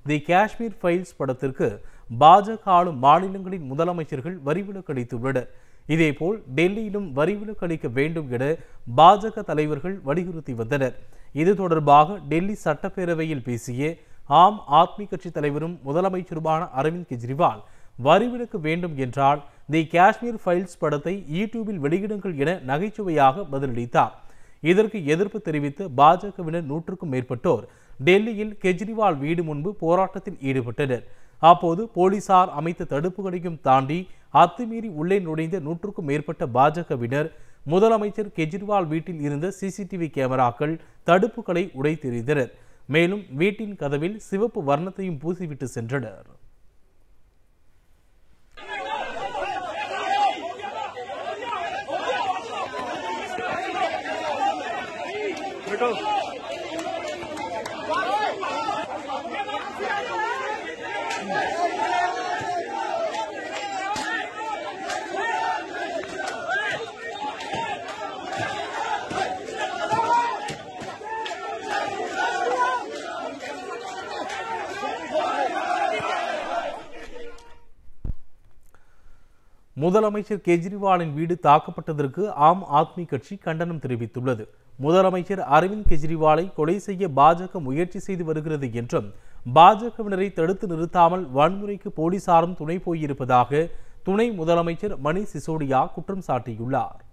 தி Kashmir files படத்திற்கு பாஜக ஆளும் மாநிலங்களின் முதலமைச்சர்கள் வரிவிலக்கு அளித்துள்ளனர் இதேபோல் டெல்லியிலும் வரிவிலக்கு அளிக்க வேண்டும் என பாஜக தலைவர்கள் வலியுறுத்தி வந்தனர் இது தொடர்பாக டெல்லி சட்டப்பேரவையில் பேசிய ஆம் ஆத்மி கட்சி தலைவரும் முதலமைச்சருமான அரவிந்த் கெஜ்ரிவால் வரிவிலக்கு வேண்டும் என்றால் தி காஷ்மீர் ஃபைல்ஸ் படத்தை யூடியூபில் வெளியிடுங்கள் என நகைச்சுவையாக பதிலளித்தார் இதற்கு எதிர்ப்பு தெரிவித்து பாஜகவினர் நூற்றுக்கும் மேற்பட்டோர் டெல்லியில் கெஜ்ரிவால் வீடு முன்பு போராட்டத்தில் ஈடுபட்டனர் அப்போது போலீசார் அமைத்த தடுப்புகளையும் தாண்டி அத்துமீறி உள்ளே நுழைந்த நூற்றுக்கும் மேற்பட்ட பாஜகவினர் முதலமைச்சர் கெஜ்ரிவால் வீட்டில் இருந்த சிசிடிவி கேமராக்கள் தடுப்புகளை உடைத்தெறிந்தனர் மேலும் வீட்டின் கதவில் சிவப்பு வர்ணத்தையும் பூசிவிட்டு சென்றனர் முதலமைச்சர் கெஜ்ரிவாலின் வீடு தாக்கப்பட்டதற்கு ஆம் ஆத்மி கட்சி கண்டனம் தெரிவித்துள்ளது முதலமைச்சர் அரவிந்த் கெஜ்ரிவாலை கொலை செய்ய பாஜக முயற்சி செய்து வருகிறது என்றும் பாஜகவினரை தடுத்து நிறுத்தாமல் வன்முறைக்கு போலீசாரும் துணை போயிருப்பதாக துணை முதலமைச்சர் மணீஷ் சிசோடியா குற்றம் சாட்டியுள்ளார்